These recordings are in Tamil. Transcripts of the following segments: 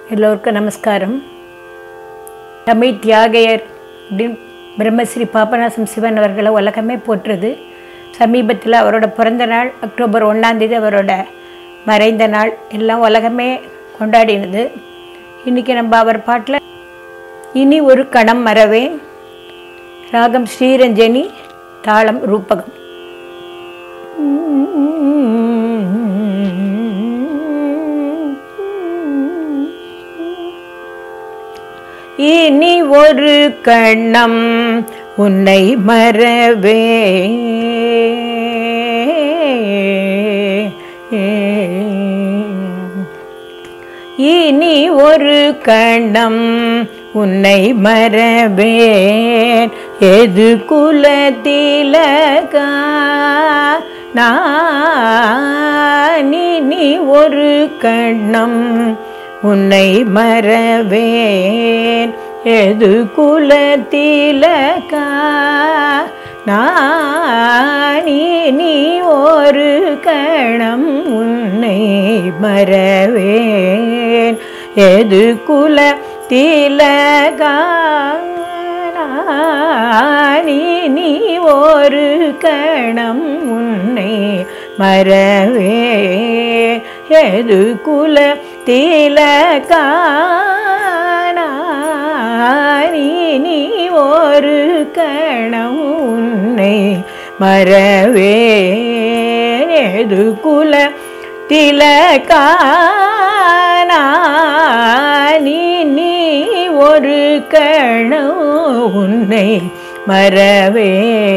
எல்லோருக்கும் நமஸ்காரம் தமிழ் தியாகையர் அப்படின்னு பிரம்மஸ்ரீ பாபநாசம் சிவன் அவர்களை உலகமே போற்றுது சமீபத்தில் அவரோட பிறந்த நாள் அக்டோபர் ஒன்றாந்தேதி அவரோட மறைந்த நாள் எல்லாம் உலகமே கொண்டாடினது இன்றைக்கி நம்ம அவர் பாட்டில் இனி ஒரு கணம் மறவேன் ராகம் ஸ்ரீரஞ்சனி தாளம் ரூபகம் இனி ஒரு கண்ணம் உன்னை மறவே இனி ஒரு கண்ணம் உன்னை மறவேன் எது குலத்திலகா நான் இனி ஒரு கண்ணம் உன்னை மறவேன் எது குலத்திலகா நானி நீ ஒரு கணம் உன்னை மறவேன் எது குல திலகா நானி நீ ஒரு கணம் உன்னை மறவேன் எது குல திலகா நீ ஒரு கணம் உன்னை மறவேன் எது குல திலகானா நீ நீ ஒரு கணம் உன்னை மறவே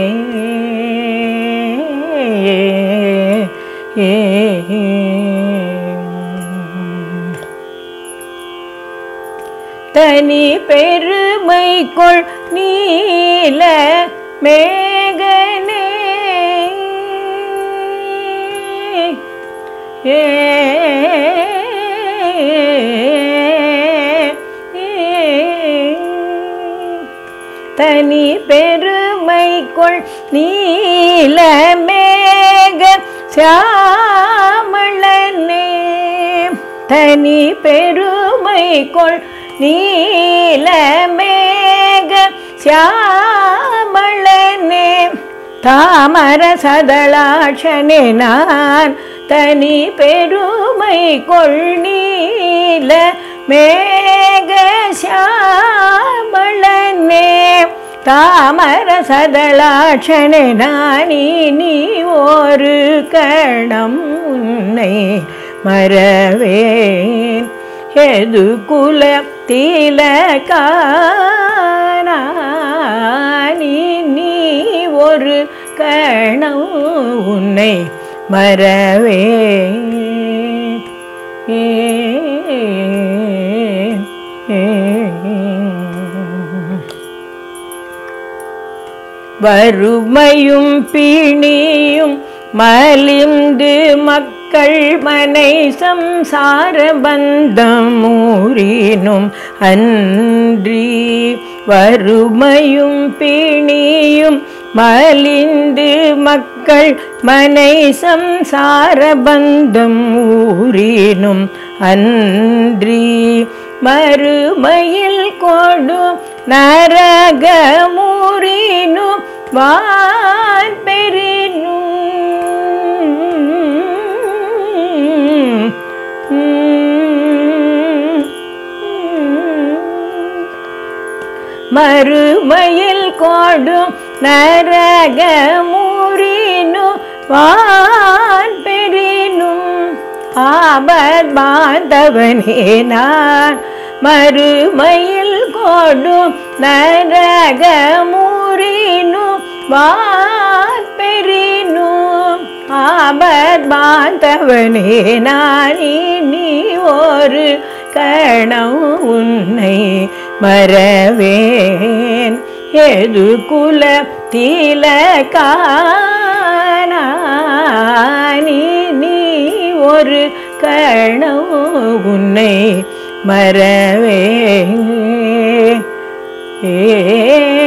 தனி பெருமை கொள் நீல மேகனே ஏ தனி பெருமை கொள் நீல மேக சியாமளனே தனி பெருமை கொள் நீல மேக சியாமளனே தாமர சதளாட்சனே நான் தனி பெருமை கொள் நீல மேக சியாமளனே தாமர சதளாட்சனே நானி நீ ஒரு கணம் உன்னை மறவேன் எது குல திலகானி நீ ஒரு கணம் உன்னை மறவே வறுமையும் பிணியும் மலிந்து மக்கள் மனை சம்சார பந்தம் ஊறினும் அன்றி வறுமையும் பிணியும் மலிந்து மக்கள் மனை சம்சார பந்தம் ஊறினும் அன்றி மறுமையில் கொடும் நரகமூறினும் வான் பெறினும் மறுமையில் கொடும் நரகமூறினும் வான் பெறினும் ஆபத் பாந்தவனே நான் மறுமையில் கொடும் நரகமூறினும் வான் பெறினும் ஆபத் பாந்தவனே நானி நீ ஒரு கணம் உன்னை மறவேன் எது குல திலகானி நீ ஒரு கணம் உன்னை மறவே ஏ